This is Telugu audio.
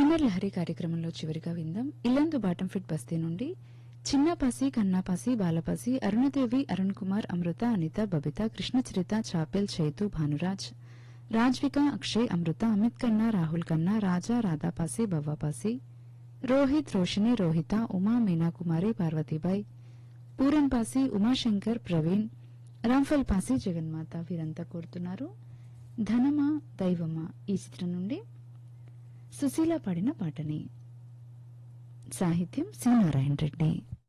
కిన్నర్ లహరి కార్యక్రమంలో చివరిగా విందాం ఇల్లందు బాటంఫిట్ బస్తీ నుండి చిన్నపాసి కన్నాపాసి బాలపాసి అరుణదేవి అరుణ్ కుమార్ అమృత అనిత బబిత కృష్ణచరిత చాపెల్ చైతు భానురాజ్ రాజ్విక అక్షయ్ అమృత అమిత్ కన్నా రాహుల్ కన్నా రాజా రాధాపాసి బవ్వాపాసి రోహిత్ రోషిని రోహిత ఉమా మీనాకుమారి పార్వతీబాయ్ పూరన్ పాసి ఉమాశంకర్ ప్రవీణ్ రాంఫల్ పాసి జగన్మాత వీరంతా కోరుతున్నారు ధనమా దైవమా ఈ చిత్రం నుండి సుశీల పాడిన పాటని సాహిత్యం సి నారాయణ రెడ్డి